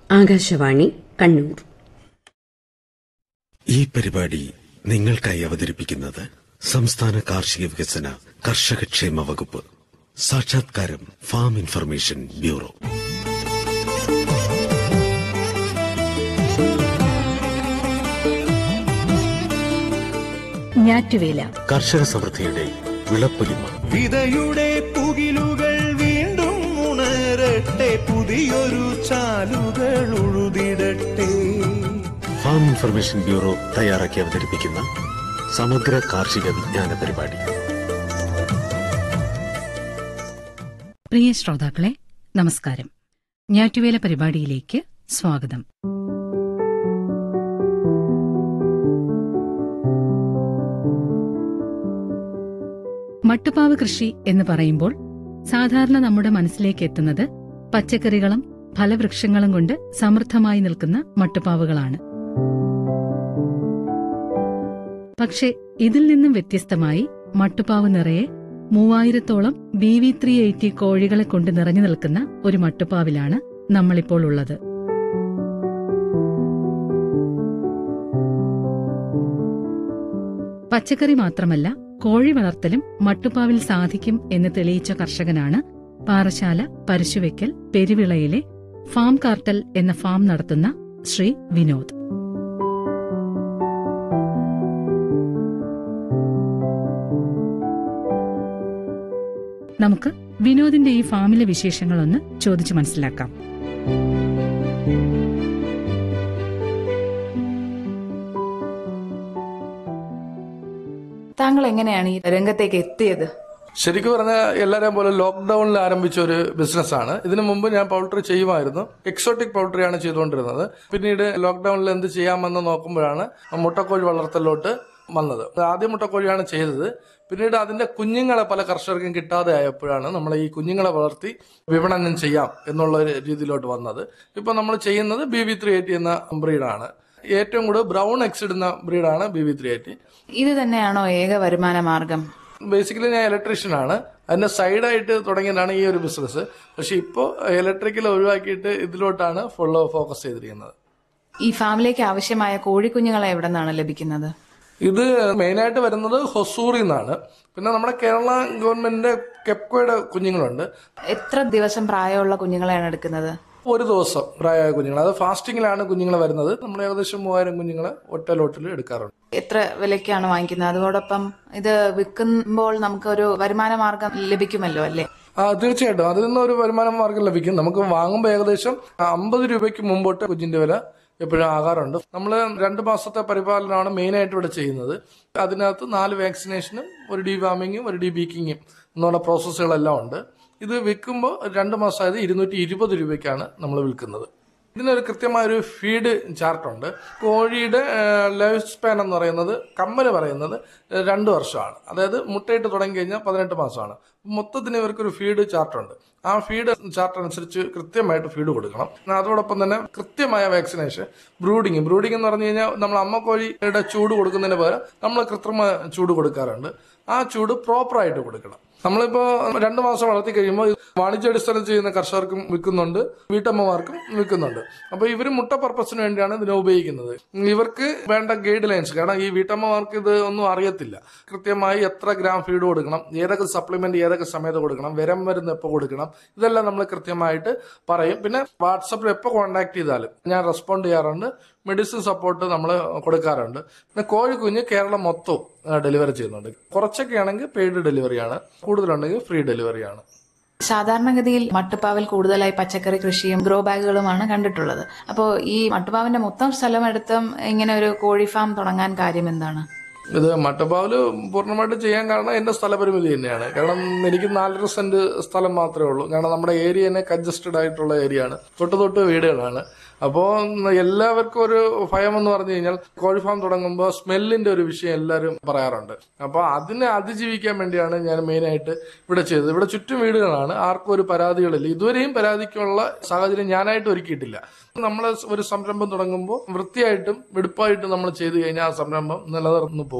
ആകാശവാണി കണ്ണൂർ ഈ പരിപാടി നിങ്ങൾക്കായി അവതരിപ്പിക്കുന്നത് സംസ്ഥാന കാർഷിക വികസന കർഷകക്ഷേമ വകുപ്പ് സാക്ഷാത്കാരം ഫാം ഇൻഫർമേഷൻ ബ്യൂറോ ഞാറ്റുവേല കർഷക സമൃദ്ധിയുടെ വിളപ്പൊലിമ വിതയുടെ പുകിലുകൾ വീണ്ടും ഉണരട്ടെ പുതിയൊരു ചാലുകൾ ഉഴുതിടട്ടെ ഫാം ഇൻഫർമേഷൻ ബ്യൂറോ തയ്യാറാക്കി അവതരിപ്പിക്കുന്ന സമഗ്ര കാർഷിക വിജ്ഞാന പരിപാടി പ്രിയ ശ്രോതാക്കളെ നമസ്കാരം ഞാറ്റുവേല പരിപാടിയിലേക്ക് സ്വാഗതം മട്ടുപാവ് കൃഷി എന്ന് പറയുമ്പോൾ സാധാരണ നമ്മുടെ മനസ്സിലേക്ക് എത്തുന്നത് പച്ചക്കറികളും ഫലവൃക്ഷങ്ങളും കൊണ്ട് സമൃദ്ധമായി നിൽക്കുന്ന മട്ടുപാവുകളാണ് പക്ഷെ ഇതിൽ നിന്നും വ്യത്യസ്തമായി മട്ടുപാവ് നിറയെ മൂവായിരത്തോളം ബി വി ത്രീ എയ്റ്റി കോഴികളെ കൊണ്ട് നിറഞ്ഞു നിൽക്കുന്ന ഒരു മട്ടുപാവിലാണ് നമ്മളിപ്പോൾ ഉള്ളത് പച്ചക്കറി മാത്രമല്ല കോഴി വളർത്തലും മട്ടുപാവിൽ സാധിക്കും എന്ന് തെളിയിച്ച കർഷകനാണ് പാറശാല പരശുവെക്കൽ പെരുവിളയിലെ ഫാം കാർട്ടൽ എന്ന ഫാം നടത്തുന്ന ശ്രീ വിനോദ് നമുക്ക് വിനോദിന്റെ ഈ ഫാമിലെ വിശേഷങ്ങളൊന്ന് ചോദിച്ചു മനസ്സിലാക്കാം താങ്കൾ എങ്ങനെയാണ് ഈ രംഗത്തേക്ക് എത്തിയത് ശരിക്കും പറഞ്ഞാൽ എല്ലാവരെയും പോലെ ലോക്ക്ഡൌണിൽ ആരംഭിച്ച ഒരു ബിസിനസ്സാണ് ഇതിനു മുമ്പ് ഞാൻ പൗൾട്രി ചെയ്യുമായിരുന്നു എക്സോട്ടിക് പൗൾട്രിയാണ് ചെയ്തുകൊണ്ടിരുന്നത് പിന്നീട് ലോക്ക്ഡൌണിൽ എന്ത് ചെയ്യാമെന്ന് നോക്കുമ്പോഴാണ് മുട്ടക്കോഴി വളർത്തലോട്ട് വന്നത് ആദ്യം മുട്ടക്കോഴിയാണ് ചെയ്തത് പിന്നീട് അതിന്റെ കുഞ്ഞുങ്ങളെ പല കർഷകർക്കും കിട്ടാതെ ആയപ്പോഴാണ് നമ്മൾ ഈ കുഞ്ഞുങ്ങളെ വളർത്തി വിപണനം ചെയ്യാം എന്നുള്ള ഒരു രീതിയിലോട്ട് വന്നത് ഇപ്പൊ നമ്മൾ ചെയ്യുന്നത് ബി വി ത്രീ എയ്റ്റി എന്ന ബ്രീഡാണ് ഏറ്റവും കൂടുതൽ ബ്രൗൺ എക്സ് ഇടുന്ന ബ്രീഡാണ് ബി വി ത്രീ എയ്റ്റി ഇത് തന്നെയാണോ ഏക വരുമാന മാർഗം ബേസിക്കലി ഞാൻ ഇലക്ട്രീഷ്യൻ ആണ് അതിന്റെ സൈഡായിട്ട് തുടങ്ങിയതാണ് ഈ ഒരു ബിസിനസ് പക്ഷെ ഇപ്പോൾ ഇലക്ട്രിക്കൽ ഒഴിവാക്കിയിട്ട് ഇതിലോട്ടാണ് ഫുൾ ഫോക്കസ് ചെയ്തിരിക്കുന്നത് ഈ ഫാമിലേക്ക് ആവശ്യമായ കോഴിക്കുഞ്ഞുങ്ങളെ എവിടെ നിന്നാണ് ലഭിക്കുന്നത് ഇത് മെയിനായിട്ട് വരുന്നത് ഹൊസൂറിൽ നിന്നാണ് പിന്നെ നമ്മുടെ കേരള ഗവൺമെന്റിന്റെ കെപ്കോയുടെ കുഞ്ഞുങ്ങളുണ്ട് എത്ര ദിവസം പ്രായമുള്ള കുഞ്ഞുങ്ങളെയാണ് എടുക്കുന്നത് ഒരു ദിവസം പ്രായമായ കുഞ്ഞുങ്ങൾ അത് ഫാസ്റ്റിങ്ങിലാണ് കുഞ്ഞുങ്ങൾ വരുന്നത് നമ്മൾ ഏകദേശം മൂവായിരം കുഞ്ഞുങ്ങളെ ഒറ്റ ലോട്ടിൽ എടുക്കാറുണ്ട് എത്ര വിലയ്ക്കാണ് വാങ്ങിക്കുന്നത് അതോടൊപ്പം ഇത് വിൽക്കുമ്പോൾ നമുക്കൊരു വരുമാന മാർഗം ലഭിക്കുമല്ലോ അല്ലേ ആ തീർച്ചയായിട്ടും അതിൽ നിന്ന് ഒരു വരുമാന മാർഗം ലഭിക്കും നമുക്ക് വാങ്ങുമ്പോൾ ഏകദേശം അമ്പത് രൂപയ്ക്ക് മുമ്പോട്ട് കുഞ്ഞിന്റെ വില എപ്പോഴും ആകാറുണ്ട് നമ്മൾ രണ്ട് മാസത്തെ പരിപാലനമാണ് മെയിനായിട്ട് ഇവിടെ ചെയ്യുന്നത് അതിനകത്ത് നാല് വാക്സിനേഷനും ഒരു ഡിവാമിങ്ങും ഒരു ഡീബീക്കിങ്ങും എന്നുള്ള പ്രോസസ്സുകളെല്ലാം ഉണ്ട് ഇത് വിൽക്കുമ്പോൾ രണ്ട് മാസമായത് ഇരുന്നൂറ്റി ഇരുപത് രൂപയ്ക്കാണ് നമ്മൾ വിൽക്കുന്നത് ഇതിനൊരു കൃത്യമായ ഒരു ഫീഡ് ചാർട്ടുണ്ട് കോഴിയുടെ ലൈഫ് സ്പാൻ എന്ന് പറയുന്നത് കമ്മല് പറയുന്നത് രണ്ട് വർഷമാണ് അതായത് മുട്ടയിട്ട് തുടങ്ങി കഴിഞ്ഞാൽ പതിനെട്ട് മാസമാണ് മൊത്തത്തിന് ഇവർക്കൊരു ഫീഡ് ചാർട്ടുണ്ട് ആ ഫീഡ് ചാർട്ട് അനുസരിച്ച് കൃത്യമായിട്ട് ഫീഡ് കൊടുക്കണം അതോടൊപ്പം തന്നെ കൃത്യമായ വാക്സിനേഷൻ ബ്രൂഡിങ് ബ്രൂഡിംഗ് എന്ന് പറഞ്ഞു കഴിഞ്ഞാൽ നമ്മൾ അമ്മ കോഴിയുടെ ചൂട് കൊടുക്കുന്നതിന് പകരം നമ്മൾ കൃത്രിമ ചൂട് കൊടുക്കാറുണ്ട് ആ ചൂട് പ്രോപ്പറായിട്ട് കൊടുക്കണം നമ്മളിപ്പോ രണ്ടു മാസം വളർത്തി കഴിയുമ്പോൾ വാണിജ്യാടിസ്ഥാനം ചെയ്യുന്ന കർഷകർക്കും വിൽക്കുന്നുണ്ട് വീട്ടമ്മമാർക്കും വിൽക്കുന്നുണ്ട് അപ്പൊ ഇവർ മുട്ട പർപ്പസിന് വേണ്ടിയാണ് ഇതിനെ ഉപയോഗിക്കുന്നത് ഇവർക്ക് വേണ്ട ഗൈഡ് ലൈൻസ് കാരണം ഈ വീട്ടമ്മമാർക്ക് ഇത് ഒന്നും അറിയത്തില്ല കൃത്യമായി എത്ര ഗ്രാം ഫീഡ് കൊടുക്കണം ഏതൊക്കെ സപ്ലിമെന്റ് ഏതൊക്കെ സമയത്ത് കൊടുക്കണം വിരം മരുന്ന് എപ്പോൾ കൊടുക്കണം ഇതെല്ലാം നമ്മൾ കൃത്യമായിട്ട് പറയും പിന്നെ വാട്സപ്പിൽ എപ്പോൾ കോൺടാക്ട് ചെയ്താലും ഞാൻ റെസ്പോണ്ട് ചെയ്യാറുണ്ട് മെഡിസിൻ സപ്പോർട്ട് നമ്മൾ കൊടുക്കാറുണ്ട് പിന്നെ കോഴിക്കുഞ്ഞ് കേരളം മൊത്തവും ഡെലിവറി ചെയ്യുന്നുണ്ട് കുറച്ചൊക്കെ ആണെങ്കിൽ പെയ്ഡ് ഡെലിവറിയാണ് കൂടുതലുണ്ടെങ്കിൽ ഫ്രീ ഡെലിവറിയാണ് സാധാരണഗതിയിൽ മട്ടുപ്പാവിൽ കൂടുതലായി പച്ചക്കറി കൃഷിയും ഗ്രോ ബാഗുകളുമാണ് കണ്ടിട്ടുള്ളത് അപ്പോൾ ഈ മട്ടുപ്പാവിന്റെ മൊത്തം സ്ഥലം എടുത്തും ഇങ്ങനെ ഒരു കോഴി ഫാം തുടങ്ങാൻ കാര്യം എന്താണ് ഇത് മട്ടപ്പാവില് പൂർണ്ണമായിട്ട് ചെയ്യാൻ കാരണം എന്റെ സ്ഥലപരിമിതി തന്നെയാണ് കാരണം എനിക്ക് നാലര സെന്റ് സ്ഥലം മാത്രമേ ഉള്ളൂ കാരണം നമ്മുടെ ഏരിയ തന്നെ കൺജസ്റ്റഡ് ആയിട്ടുള്ള ഏരിയ ആണ് തൊട്ട് തൊട്ട് വീടുകളാണ് അപ്പോൾ എല്ലാവർക്കും ഒരു ഭയം എന്ന് പറഞ്ഞു കഴിഞ്ഞാൽ കോഴി ഫാം തുടങ്ങുമ്പോൾ സ്മെല്ലിന്റെ ഒരു വിഷയം എല്ലാവരും പറയാറുണ്ട് അപ്പോൾ അതിനെ അതിജീവിക്കാൻ വേണ്ടിയാണ് ഞാൻ മെയിനായിട്ട് ഇവിടെ ചെയ്തത് ഇവിടെ ചുറ്റും വീടുകളാണ് ആർക്കും ഒരു പരാതികളില്ല ഇതുവരെയും പരാതിക്കുള്ള സാഹചര്യം ഞാനായിട്ട് ഒരുക്കിയിട്ടില്ല നമ്മൾ ഒരു സംരംഭം തുടങ്ങുമ്പോൾ വൃത്തിയായിട്ടും വെടുപ്പായിട്ടും നമ്മൾ ചെയ്തു കഴിഞ്ഞാൽ ആ സംരംഭം നിലനിർന്നു പോകും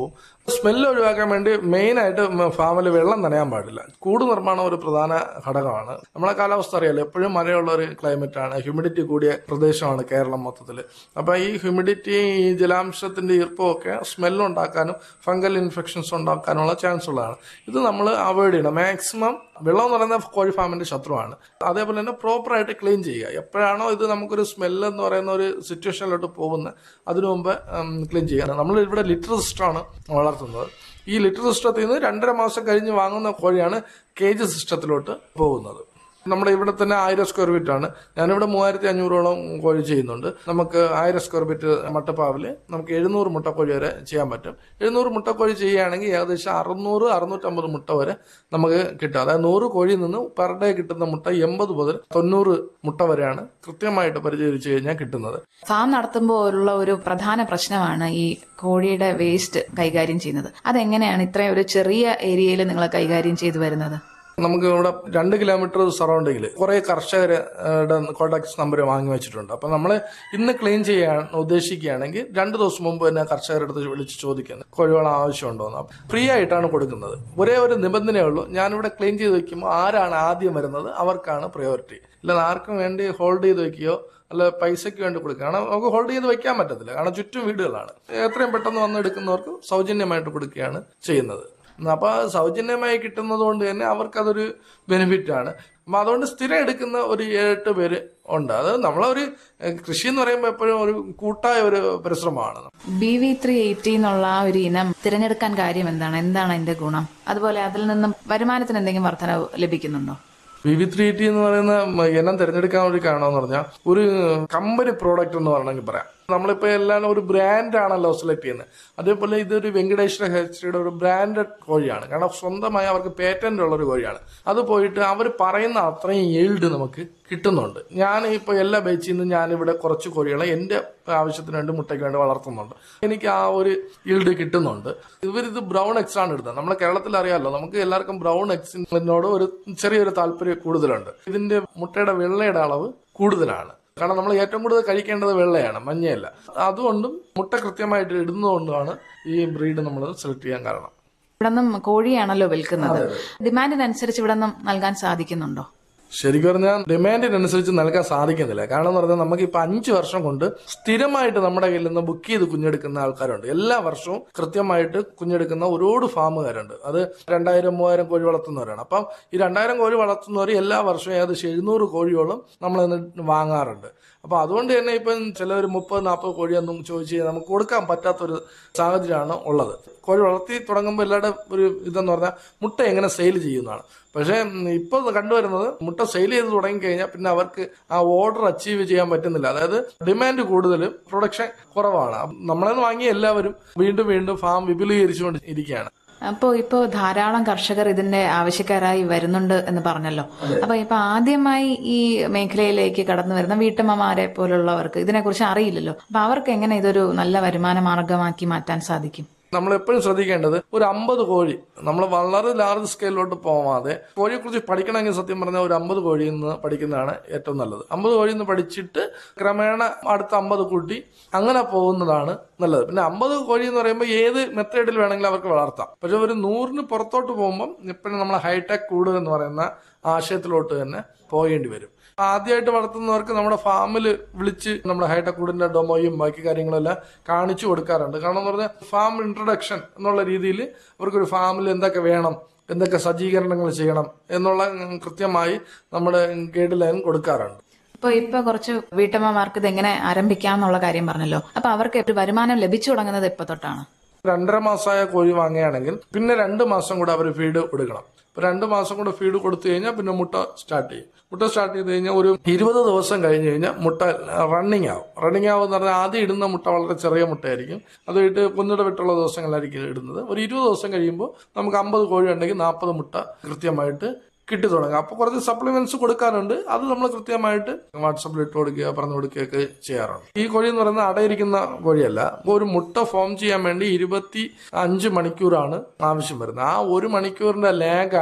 സ്മെല്ല് ഒഴിവാക്കാൻ വേണ്ടി മെയിൻ ആയിട്ട് ഫാമിൽ വെള്ളം നനയാൻ പാടില്ല കൂട് നിർമ്മാണം ഒരു പ്രധാന ഘടകമാണ് നമ്മളെ കാലാവസ്ഥ അറിയാലോ എപ്പോഴും മഴയുള്ള ഒരു ക്ലൈമറ്റ് ആണ് ഹ്യൂമിഡിറ്റി കൂടിയ പ്രദേശമാണ് കേരളം മൊത്തത്തിൽ അപ്പൊ ഈ ഹ്യൂമിഡിറ്റി ഈ ജലാംശത്തിന്റെ ഈർപ്പവും ഒക്കെ സ്മെല്ല് ഉണ്ടാക്കാനും ഫംഗൽ ഇൻഫെക്ഷൻസ് ഉണ്ടാക്കാനുള്ള ചാൻസ് ഉള്ളതാണ് ഇത് നമ്മൾ അവോയ്ഡ് ചെയ്യണം മാക്സിമം വെള്ളം എന്ന് പറയുന്ന കോഴി ഫാമിന്റെ ശത്രുവാണ് അതേപോലെ തന്നെ പ്രോപ്പർ ആയിട്ട് ക്ലീൻ ചെയ്യുക എപ്പോഴാണോ ഇത് നമുക്കൊരു സ്മെല്ല് എന്ന് പറയുന്ന ഒരു സിറ്റുവേഷനിലോട്ട് പോകുന്നത് അതിനു മുമ്പ് ക്ലീൻ ചെയ്യുക നമ്മൾ ഇവിടെ ലിറ്റർ സിസ്റ്റമാണ് വളർത്തുന്നത് ഈ ലിറ്റർ സിസ്റ്റത്തിൽ നിന്ന് രണ്ടര മാസം കഴിഞ്ഞ് വാങ്ങുന്ന കോഴിയാണ് കേജ് സിസ്റ്റത്തിലോട്ട് പോകുന്നത് നമ്മുടെ ഇവിടെ തന്നെ ആയിരം സ്ക്വയർ ഫീറ്റ് ആണ് ഞാനിവിടെ മൂവായിരത്തി അഞ്ഞൂറോളം കോഴി ചെയ്യുന്നുണ്ട് നമുക്ക് ആയിരം സ്ക്വയർ ഫീറ്റ് മട്ടപ്പാവില് നമുക്ക് എഴുന്നൂറ് മുട്ടക്കോഴി വരെ ചെയ്യാൻ പറ്റും എഴുന്നൂറ് മുട്ടക്കോഴി ചെയ്യുകയാണെങ്കിൽ ഏകദേശം അറുന്നൂറ് അറുന്നൂറ്റമ്പത് മുട്ട വരെ നമുക്ക് കിട്ടും അതായത് നൂറ് കോഴിയിൽ നിന്ന് പെർ ഡേ കിട്ടുന്ന മുട്ട എൺപത് മുതൽ തൊണ്ണൂറ് മുട്ട വരെയാണ് കൃത്യമായിട്ട് പരിചരിച്ചു കഴിഞ്ഞാൽ കിട്ടുന്നത് ഫാം നടത്തുമ്പോൾ ഉള്ള ഒരു പ്രധാന പ്രശ്നമാണ് ഈ കോഴിയുടെ വേസ്റ്റ് കൈകാര്യം ചെയ്യുന്നത് അതെങ്ങനെയാണ് ഇത്രയും ഒരു ചെറിയ ഏരിയയിൽ നിങ്ങൾ കൈകാര്യം ചെയ്തു വരുന്നത് നമുക്ക് ഇവിടെ രണ്ട് കിലോമീറ്റർ സറൗണ്ടിങ്ങിൽ കുറെ കർഷകരുടെ കോൺടാക്ട് നമ്പർ വാങ്ങി വെച്ചിട്ടുണ്ട് അപ്പൊ നമ്മൾ ഇന്ന് ക്ലീൻ ചെയ്യാൻ ഉദ്ദേശിക്കുകയാണെങ്കിൽ രണ്ട് ദിവസം മുമ്പ് തന്നെ കർഷകരുടെ അടുത്ത് വിളിച്ച് ചോദിക്കുന്നത് കോഴിവളം ആവശ്യമുണ്ടോ എന്ന് ഫ്രീ ആയിട്ടാണ് കൊടുക്കുന്നത് ഒരേ ഒരു നിബന്ധനയേ ഉള്ളൂ ഞാനിവിടെ ക്ലീൻ ചെയ്ത് വെക്കുമ്പോൾ ആരാണ് ആദ്യം വരുന്നത് അവർക്കാണ് പ്രയോറിറ്റി ഇല്ലാതെ ആർക്കും വേണ്ടി ഹോൾഡ് ചെയ്ത് വെക്കുകയോ അല്ല പൈസയ്ക്ക് വേണ്ടി കൊടുക്കുക കാരണം നമുക്ക് ഹോൾഡ് ചെയ്ത് വെക്കാൻ പറ്റത്തില്ല കാരണം ചുറ്റും വീടുകളാണ് എത്രയും പെട്ടെന്ന് വന്ന് എടുക്കുന്നവർക്ക് സൗജന്യമായിട്ട് കൊടുക്കുകയാണ് ചെയ്യുന്നത് അപ്പൊ ആ സൗജന്യമായി കിട്ടുന്നത് കൊണ്ട് തന്നെ അവർക്കതൊരു ബെനിഫിറ്റ് ആണ് അപ്പൊ അതുകൊണ്ട് സ്ഥിരം എടുക്കുന്ന ഒരു ഏഴെട്ട് പേര് ഉണ്ട് അത് നമ്മളൊരു എഹ്, കൃഷി എന്ന് പറയുമ്പോൾ എപ്പോഴും ഒരു കൂട്ടായ ഒരു പരിശ്രമമാണ് ബി വി ത്രീ എയ്റ്റി എന്നുള്ള ആ ഒരു ഇനം തിരഞ്ഞെടുക്കാൻ കാര്യം എന്താണ് എന്താണ് അതിന്റെ ഗുണം അതുപോലെ അതിൽ നിന്നും വരുമാനത്തിന് എന്തെങ്കിലും വർധനവ് ലഭിക്കുന്നുണ്ടോ വി വി ത്രീ ടി എന്ന് പറയുന്ന മ- ഇനം തിരഞ്ഞെടുക്കാൻ വേണ്ടി കാണുമെന്ന് പറഞ്ഞാൽ ഒരു കമ്പനി പ്രോഡക്റ്റ് എന്ന് പറയണമെങ്കിൽ പറയാം നമ്മളിപ്പോ എല്ലാം ഒരു ബ്രാൻഡ് ആണല്ലോ സെലക്ട് ചെയ്യുന്നത് അതേപോലെ ഇതൊരു വെങ്കടേശ്വര ഹെച്ചറിയുടെ ഒരു ബ്രാൻഡഡ് കോഴിയാണ് കാരണം സ്വന്തമായി അവർക്ക് പേറ്റന്റ് ഉള്ള ഒരു കോഴിയാണ് അത് പോയിട്ട് അവർ പറയുന്ന അത്രയും ഈൽഡ് നമുക്ക് കിട്ടുന്നുണ്ട് ഞാൻ ഇപ്പോൾ എല്ലാ ബേച്ചിൽ നിന്നും ഞാനിവിടെ കുറച്ച് കോഴികളെ എൻ്റെ ആവശ്യത്തിന് വേണ്ടി മുട്ടയ്ക്ക് വേണ്ടി വളർത്തുന്നുണ്ട് എനിക്ക് ആ ഒരു ഈൽഡ് കിട്ടുന്നുണ്ട് ഇവരിത് ബ്രൗൺ എക്സ് ആണ് ഇടുന്നത് നമ്മളെ കേരളത്തിൽ അറിയാമല്ലോ നമുക്ക് എല്ലാവർക്കും ബ്രൗൺ എക്സിനോട് ഒരു ചെറിയൊരു താല്പര്യം കൂടുതലുണ്ട് ഇതിന്റെ മുട്ടയുടെ വെള്ളയുടെ അളവ് കൂടുതലാണ് കാരണം നമ്മൾ ഏറ്റവും കൂടുതൽ കഴിക്കേണ്ടത് വെള്ളയാണ് മഞ്ഞയല്ല അതുകൊണ്ടും മുട്ട കൃത്യമായിട്ട് ഇടുന്നതുകൊണ്ടാണ് ഈ ബ്രീഡ് നമ്മൾ സെലക്ട് ചെയ്യാൻ കാരണം ഇവിടെ നിന്നും കോഴിയാണല്ലോ വിൽക്കുന്നത് ഡിമാൻഡിനനുസരിച്ച് ഇവിടെ നിന്നും നൽകാൻ സാധിക്കുന്നുണ്ടോ ശരിക്കും പറഞ്ഞാൽ ഡിമാൻഡിനനുസരിച്ച് നൽകാൻ സാധിക്കുന്നില്ല കാരണം എന്ന് പറഞ്ഞാൽ നമുക്ക് ഇപ്പൊ അഞ്ച് വർഷം കൊണ്ട് സ്ഥിരമായിട്ട് നമ്മുടെ കയ്യിൽ നിന്ന് ബുക്ക് ചെയ്ത് കുഞ്ഞെടുക്കുന്ന ആൾക്കാരുണ്ട് എല്ലാ വർഷവും കൃത്യമായിട്ട് കുഞ്ഞെടുക്കുന്ന ഒരുപാട് ഫാമുകാരുണ്ട് അത് രണ്ടായിരം മൂവായിരം കോഴി വളർത്തുന്നവരാണ് അപ്പം ഈ രണ്ടായിരം കോഴി വളർത്തുന്നവർ എല്ലാ വർഷവും ഏകദേശം എഴുന്നൂറ് കോഴിയോളം നമ്മൾ ഇന്ന് വാങ്ങാറുണ്ട് അപ്പൊ അതുകൊണ്ട് തന്നെ ഇപ്പം ചിലവർ മുപ്പത് നാൽപ്പത് കോഴിയൊന്നും ചോദിച്ചു കഴിഞ്ഞാൽ നമുക്ക് കൊടുക്കാൻ പറ്റാത്തൊരു സാഹചര്യമാണ് ഉള്ളത് കോഴി വളർത്തി തുടങ്ങുമ്പോൾ എല്ലാവരുടെ ഒരു ഇതെന്ന് പറഞ്ഞാൽ മുട്ട എങ്ങനെ സെയിൽ ചെയ്യുന്നതാണ് പക്ഷേ ഇപ്പൊ കണ്ടുവരുന്നത് മുട്ട സെയിൽ ചെയ്ത് തുടങ്ങിക്കഴിഞ്ഞാൽ പിന്നെ അവർക്ക് ആ ഓർഡർ അച്ചീവ് ചെയ്യാൻ പറ്റുന്നില്ല അതായത് ഡിമാൻഡ് കൂടുതൽ പ്രൊഡക്ഷൻ കുറവാണ് നമ്മളെ വാങ്ങിയ എല്ലാവരും വീണ്ടും വീണ്ടും ഫാം വിപുലീകരിച്ചുകൊണ്ട് ഇരിക്കുകയാണ് അപ്പോൾ ഇപ്പോൾ ധാരാളം കർഷകർ ഇതിന്റെ ആവശ്യക്കാരായി വരുന്നുണ്ട് എന്ന് പറഞ്ഞല്ലോ അപ്പൊ ഇപ്പൊ ആദ്യമായി ഈ മേഖലയിലേക്ക് കടന്നു വരുന്ന വീട്ടമ്മമാരെ പോലുള്ളവർക്ക് ഇതിനെക്കുറിച്ച് അറിയില്ലല്ലോ അപ്പൊ അവർക്ക് എങ്ങനെ ഇതൊരു നല്ല വരുമാന മാർഗമാക്കി മാറ്റാൻ സാധിക്കും നമ്മൾ എപ്പോഴും ശ്രദ്ധിക്കേണ്ടത് ഒരു അമ്പത് കോഴി നമ്മൾ വളരെ ലാർജ് സ്കെയിലോട്ട് പോവാതെ കോഴിയെ കുറിച്ച് പഠിക്കണമെങ്കിൽ സത്യം പറഞ്ഞാൽ ഒരു അമ്പത് കോഴിയിൽ നിന്ന് പഠിക്കുന്നതാണ് ഏറ്റവും നല്ലത് അമ്പത് കോഴിയിൽ നിന്ന് പഠിച്ചിട്ട് ക്രമേണ അടുത്ത അമ്പത് കൂട്ടി അങ്ങനെ പോകുന്നതാണ് നല്ലത് പിന്നെ അമ്പത് കോഴി എന്ന് പറയുമ്പോൾ ഏത് മെത്തേഡിൽ വേണമെങ്കിലും അവർക്ക് വളർത്താം പക്ഷെ ഒരു നൂറിന് പുറത്തോട്ട് പോകുമ്പം എപ്പോഴും നമ്മൾ ഹൈടെക് കൂട് എന്ന് പറയുന്ന ആശയത്തിലോട്ട് തന്നെ പോകേണ്ടി വരും ആദ്യമായിട്ട് വളർത്തുന്നവർക്ക് നമ്മുടെ ഫാമിൽ വിളിച്ച് നമ്മുടെ ഹൈടെക്കൂടിന്റെ ഡൊമോയും ബാക്കി കാര്യങ്ങളെല്ലാം കാണിച്ചു കൊടുക്കാറുണ്ട് കാരണം എന്ന് പറഞ്ഞാൽ ഫാം ഇൻട്രൊഡക്ഷൻ എന്നുള്ള രീതിയിൽ അവർക്കൊരു ഫാമിൽ എന്തൊക്കെ വേണം എന്തൊക്കെ സജ്ജീകരണങ്ങൾ ചെയ്യണം എന്നുള്ള ഉം, കൃത്യമായി നമ്മുടെ ഗൈഡ് ലൈൻ കൊടുക്കാറുണ്ട് ഇപ്പൊ ഇപ്പൊ കുറച്ച് വീട്ടമ്മമാർക്ക് ഇത് എങ്ങനെ ആരംഭിക്കാം എന്നുള്ള കാര്യം പറഞ്ഞല്ലോ അപ്പൊ അവർക്ക് ഒരു വരുമാനം ലഭിച്ചു തുടങ്ങുന്നത് ഇപ്പൊ തൊട്ടാണ് രണ്ടര മാസമായ കോഴി വാങ്ങുകയാണെങ്കിൽ പിന്നെ രണ്ട് മാസം കൂടെ അവർ ഫീഡ് കൊടുക്കണം ഇപ്പൊ രണ്ട് മാസം കൂടെ ഫീഡ് കൊടുത്തു കഴിഞ്ഞാൽ പിന്നെ മുട്ട സ്റ്റാർട്ട് ചെയ്യും മുട്ട സ്റ്റാർട്ട് ചെയ്ത് കഴിഞ്ഞാൽ ഒരു ഇരുപത് ദിവസം കഴിഞ്ഞ് കഴിഞ്ഞാൽ മുട്ട റണ്ണിങ് ആവും റണ്ണിങ് ആവും എന്ന് പറഞ്ഞാൽ ആദ്യം ഇടുന്ന മുട്ട വളരെ ചെറിയ മുട്ടയായിരിക്കും അത് ഇട്ട് കുന്നിട വിട്ടുള്ള ദിവസങ്ങളിലായിരിക്കും ഇടുന്നത് ഒരു ഇരുപത് ദിവസം കഴിയുമ്പോൾ നമുക്ക് അമ്പത് കോഴി ഉണ്ടെങ്കിൽ നാൽപ്പത് മുട്ട കൃത്യമായിട്ട് കിട്ടി തുടങ്ങും അപ്പോൾ കുറച്ച് സപ്ലിമെന്റ്സ് കൊടുക്കാനുണ്ട് അത് നമ്മൾ കൃത്യമായിട്ട് വാട്സപ്പിൽ ഇട്ട് കൊടുക്കുക പറഞ്ഞു കൊടുക്കുകയൊക്കെ ചെയ്യാറുണ്ട് ഈ കോഴി എന്ന് പറയുന്നത് അടയിരിക്കുന്ന കോഴിയല്ല ഒരു മുട്ട ഫോം ചെയ്യാൻ വേണ്ടി ഇരുപത്തി അഞ്ച് മണിക്കൂറാണ് ആവശ്യം വരുന്നത് ആ ഒരു മണിക്കൂറിന്റെ ലാഗാണ്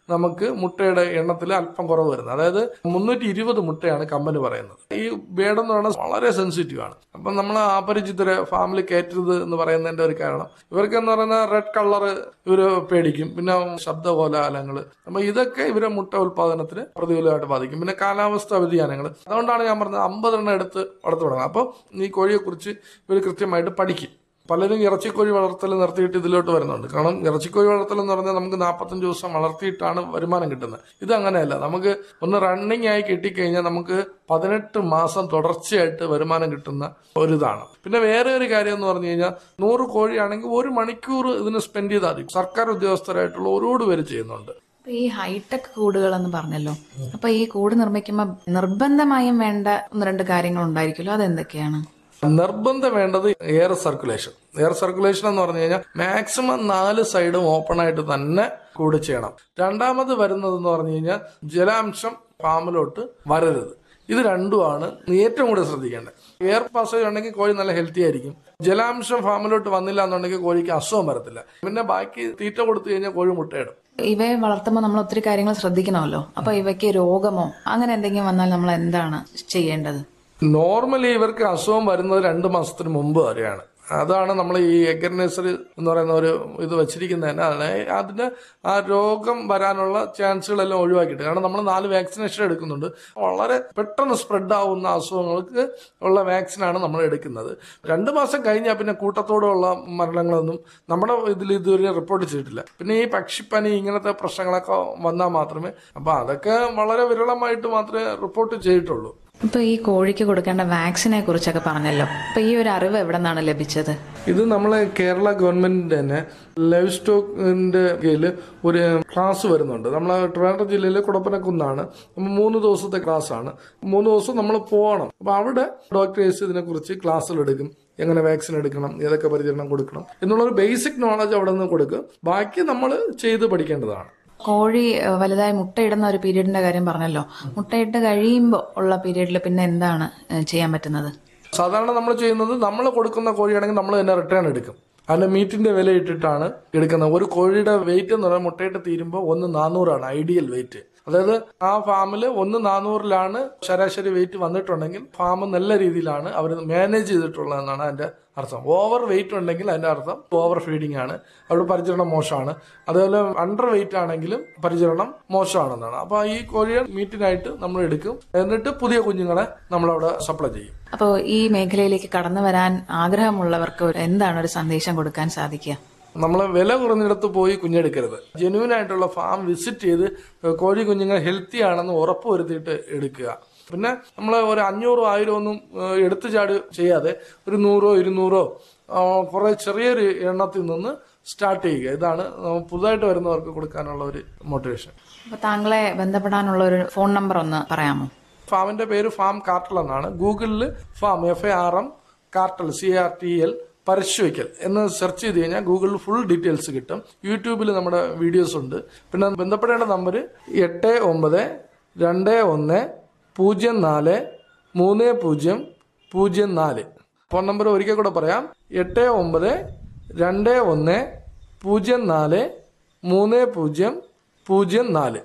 നമുക്ക് മുട്ടയുടെ എണ്ണത്തിൽ അല്പം കുറവ് വരുന്നത് അതായത് മുന്നൂറ്റി ഇരുപത് മുട്ടയാണ് കമ്പനി പറയുന്നത് ഈ ബേഡ് എന്ന് പറയുന്നത് വളരെ സെൻസിറ്റീവ് ആണ് അപ്പം നമ്മൾ അപരിചിതരെ ഫാമിലി കയറ്റരുത് എന്ന് പറയുന്നതിന്റെ ഒരു കാരണം ഇവർക്ക് എന്ന് പറയുന്ന റെഡ് കളർ ഇവര് പേടിക്കും പിന്നെ ശബ്ദ കോലാഹലങ്ങൾ അപ്പൊ ഇതൊക്കെ ഇവരെ മുട്ട ഉൽപാദനത്തിന് പ്രതികൂലമായിട്ട് ബാധിക്കും പിന്നെ കാലാവസ്ഥ വ്യതിയാനങ്ങൾ അതുകൊണ്ടാണ് ഞാൻ പറഞ്ഞത് അമ്പതെണ്ണം എടുത്ത് വളർത്തു തുടങ്ങുക അപ്പോൾ ഈ കോഴിയെ കുറിച്ച് ഇവർ കൃത്യമായിട്ട് പഠിക്കും പലരും ഇറച്ചിക്കോഴി വളർത്തൽ നിർത്തിയിട്ട് ഇതിലോട്ട് വരുന്നുണ്ട് കാരണം ഇറച്ചിക്കോഴി വളർത്തൽ എന്ന് പറഞ്ഞാൽ നമുക്ക് നാൽപ്പത്തഞ്ച് ദിവസം വളർത്തിയിട്ടാണ് വരുമാനം കിട്ടുന്നത് ഇത് അങ്ങനെയല്ല നമുക്ക് ഒന്ന് റണ്ണിങ് ആയി കിട്ടിക്കഴിഞ്ഞാൽ നമുക്ക് പതിനെട്ട് മാസം തുടർച്ചയായിട്ട് വരുമാനം കിട്ടുന്ന ഒരിതാണ് പിന്നെ വേറെ ഒരു കാര്യം എന്ന് പറഞ്ഞു കഴിഞ്ഞാൽ നൂറ് കോഴിയാണെങ്കിൽ ഒരു മണിക്കൂർ ഇതിന് സ്പെൻഡ് ചെയ്താൽ മതി സർക്കാർ ഉദ്യോഗസ്ഥരായിട്ടുള്ള ഒരുപാട് പേര് ചെയ്യുന്നുണ്ട് അപ്പൊ ഈ ഹൈടെക് കൂടുകൾ എന്ന് പറഞ്ഞല്ലോ അപ്പൊ ഈ കൂട് നിർമ്മിക്കുമ്പോൾ നിർബന്ധമായും വേണ്ട ഒന്ന് രണ്ട് കാര്യങ്ങൾ ഉണ്ടായിരിക്കുമല്ലോ അതെന്തൊക്കെയാണ് നിർബന്ധം വേണ്ടത് എയർ സർക്കുലേഷൻ എയർ സർക്കുലേഷൻ എന്ന് പറഞ്ഞു കഴിഞ്ഞാൽ മാക്സിമം നാല് സൈഡും ഓപ്പൺ ആയിട്ട് തന്നെ കൂടി ചെയ്യണം രണ്ടാമത് വരുന്നത് എന്ന് പറഞ്ഞു കഴിഞ്ഞാൽ ജലാംശം ഫാമിലോട്ട് വരരുത് ഇത് രണ്ടുമാണ് ഏറ്റവും കൂടുതൽ ശ്രദ്ധിക്കേണ്ടത് എയർ പാസേജ് ഉണ്ടെങ്കിൽ കോഴി നല്ല ഹെൽത്തി ആയിരിക്കും ജലാംശം ഫാമിലോട്ട് വന്നില്ല എന്നുണ്ടെങ്കിൽ കോഴിക്ക് അസുഖം വരത്തില്ല പിന്നെ ബാക്കി തീറ്റ കൊടുത്തു കഴിഞ്ഞാൽ കോഴി മുട്ടയിടും ഇവയെ വളർത്തുമ്പോൾ നമ്മൾ ഒത്തിരി കാര്യങ്ങൾ ശ്രദ്ധിക്കണമല്ലോ അപ്പൊ ഇവയ്ക്ക് രോഗമോ അങ്ങനെ എന്തെങ്കിലും വന്നാൽ നമ്മൾ എന്താണ് ചെയ്യേണ്ടത് നോർമലി ഇവർക്ക് അസുഖം വരുന്നത് രണ്ട് മാസത്തിന് മുമ്പ് വരെയാണ് അതാണ് നമ്മൾ ഈ എഗർ നഴ്സറി എന്ന് പറയുന്ന ഒരു ഇത് വെച്ചിരിക്കുന്നത് തന്നെ അതാണ് അതിന് ആ രോഗം വരാനുള്ള ചാൻസുകളെല്ലാം ഒഴിവാക്കിയിട്ട് കാരണം നമ്മൾ നാല് വാക്സിനേഷൻ എടുക്കുന്നുണ്ട് വളരെ പെട്ടെന്ന് സ്പ്രെഡ് ആവുന്ന അസുഖങ്ങൾക്ക് ഉള്ള വാക്സിനാണ് നമ്മൾ എടുക്കുന്നത് രണ്ട് മാസം കഴിഞ്ഞാൽ പിന്നെ കൂട്ടത്തോടുള്ള മരണങ്ങളൊന്നും നമ്മുടെ ഇതിൽ ഇതുവരെ റിപ്പോർട്ട് ചെയ്തിട്ടില്ല പിന്നെ ഈ പക്ഷിപ്പനി ഇങ്ങനത്തെ പ്രശ്നങ്ങളൊക്കെ വന്നാൽ മാത്രമേ അപ്പൊ അതൊക്കെ വളരെ വിരളമായിട്ട് മാത്രമേ റിപ്പോർട്ട് ചെയ്തിട്ടുള്ളൂ ഇപ്പൊ ഈ കോഴിക്ക് കൊടുക്കേണ്ട വാക്സിനെ കുറിച്ചൊക്കെ പറഞ്ഞല്ലോ അപ്പൊ ഈ ഒരു അറിവ് എവിടെ നിന്നാണ് ലഭിച്ചത് ഇത് നമ്മളെ കേരള ഗവൺമെന്റിന്റെ തന്നെ ലൈഫ് സ്റ്റോക്കിന്റെ കീഴിൽ ഒരു ക്ലാസ് വരുന്നുണ്ട് നമ്മളെ ട്രിവാൻഡ്രം ജില്ലയിലെ കുടപ്പനക്കുന്നാണ് അപ്പൊ മൂന്ന് ദിവസത്തെ ക്ലാസ് ആണ് മൂന്ന് ദിവസം നമ്മൾ പോകണം അപ്പൊ അവിടെ ഡോക്ടേഴ്സ് ഇതിനെ കുറിച്ച് ക്ലാസ്സുകൾ എടുക്കും എങ്ങനെ വാക്സിൻ എടുക്കണം ഏതൊക്കെ പരിചരണം കൊടുക്കണം എന്നുള്ള ഒരു ബേസിക് നോളജ് അവിടെ നിന്ന് കൊടുക്കും ബാക്കി നമ്മൾ ചെയ്ത് പഠിക്കേണ്ടതാണ് കോഴി ഏഹ്, വലുതായി മുട്ടയിടുന്ന ഒരു പീരീഡിന്റെ കാര്യം പറഞ്ഞല്ലോ മുട്ടയിട്ട് കഴിയുമ്പോൾ ഉള്ള പീരീഡിൽ പിന്നെ എന്താണ് ഏഹ്, ചെയ്യാൻ പറ്റുന്നത് സാധാരണ നമ്മൾ ചെയ്യുന്നത് നമ്മൾ കൊടുക്കുന്ന കോഴിയാണെങ്കിൽ നമ്മൾ തന്നെ റിട്ടേൺ എടുക്കും അതിന്റെ മീറ്റിന്റെ വില ഇട്ടിട്ടാണ് എടുക്കുന്നത് ഒരു കോഴിയുടെ വെയിറ്റ് എന്ന് പറയുന്നത് മുട്ടയിട്ട് തീരുമ്പോൾ ഒന്ന് നാനൂറാണ് ഐഡിയൽ വെയിറ്റ് അതായത് ആ ഫാമിൽ ഒന്ന് നാനൂറിലാണ് ശരാശരി വെയിറ്റ് വന്നിട്ടുണ്ടെങ്കിൽ ഫാം നല്ല രീതിയിലാണ് അവർ മാനേജ് ചെയ്തിട്ടുള്ളതെന്നാണ് അതിന്റെ അർത്ഥം ഓവർ വെയിറ്റ് ഉണ്ടെങ്കിൽ അതിന്റെ അർത്ഥം ഓവർ ഫീഡിംഗ് ആണ് അവിടെ പരിചരണം മോശമാണ് അതുപോലെ അണ്ടർ വെയിറ്റ് ആണെങ്കിലും പരിചരണം മോശമാണെന്നാണ് അപ്പൊ ഈ കോഴിയെ മീറ്റിനായിട്ട് നമ്മൾ എടുക്കും എന്നിട്ട് പുതിയ കുഞ്ഞുങ്ങളെ നമ്മളവിടെ സപ്ലൈ ചെയ്യും അപ്പോൾ ഈ മേഖലയിലേക്ക് കടന്നു വരാൻ ആഗ്രഹമുള്ളവർക്ക് ഒരു- എന്താണ് ഒരു സന്ദേശം കൊടുക്കാൻ സാധിക്കുക നമ്മൾ വില കുറഞ്ഞിടത്ത് പോയി കുഞ്ഞെടുക്കരുത് ജെന്യൂൻ ആയിട്ടുള്ള ഫാം വിസിറ്റ് ചെയ്ത് കോഴി കുഞ്ഞുങ്ങൾ ഹെൽത്തി ആണെന്ന് ഉറപ്പ് വരുത്തിയിട്ട് എടുക്കുക പിന്നെ നമ്മൾ ഒരു അഞ്ഞൂറോ ആയിരം ഒന്നും ഏഹ്, എടുത്തു ചാടി ചെയ്യാതെ ഒരു നൂറോ ഇരുന്നൂറോ കുറെ ചെറിയൊരു എണ്ണത്തിൽ നിന്ന് സ്റ്റാർട്ട് ചെയ്യുക ഇതാണ് നമ്മൾ പുതുതായിട്ട് വരുന്നവർക്ക് കൊടുക്കാനുള്ള ഒരു മോട്ടിവേഷൻ അപ്പൊ താങ്കളെ ബന്ധപ്പെടാനുള്ള ഒരു ഫോൺ നമ്പർ ഒന്ന് പറയാമോ ഫാമിന്റെ പേര് ഫാം കാർട്ടൽ എന്നാണ് ഗൂഗിളിൽ farm F A R M cartel C R T L പരിശോധിക്കൽ എന്ന് സെർച്ച് ചെയ്ത് കഴിഞ്ഞാൽ ഗൂഗിളിൽ ഫുൾ ഡീറ്റെയിൽസ് കിട്ടും യൂട്യൂബിൽ നമ്മുടെ വീഡിയോസ് ഉണ്ട് പിന്നെ ബന്ധപ്പെടേണ്ട നമ്പർ എട്ട് ഒമ്പത് രണ്ട് ഒന്ന് പൂജ്യം നാല് മൂന്ന് പൂജ്യം പൂജ്യം നാല് ഫോൺ നമ്പർ ഒരിക്കൽ കൂടെ പറയാം എട്ട് ഒമ്പത് രണ്ട് ഒന്ന് പൂജ്യം നാല് മൂന്ന് പൂജ്യം പൂജ്യം നാല്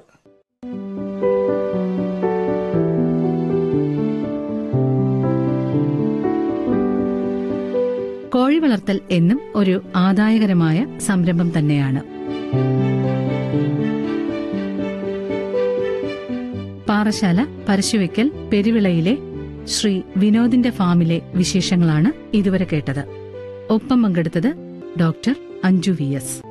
കോഴി വളർത്തൽ എന്നും ഒരു ആദായകരമായ സംരംഭം തന്നെയാണ് പാറശാല പരശുവയ്ക്കൽ പെരുവിളയിലെ ശ്രീ വിനോദിന്റെ ഫാമിലെ വിശേഷങ്ങളാണ് ഇതുവരെ കേട്ടത് ഒപ്പം പങ്കെടുത്തത് ഡോക്ടർ അഞ്ജു വി എസ്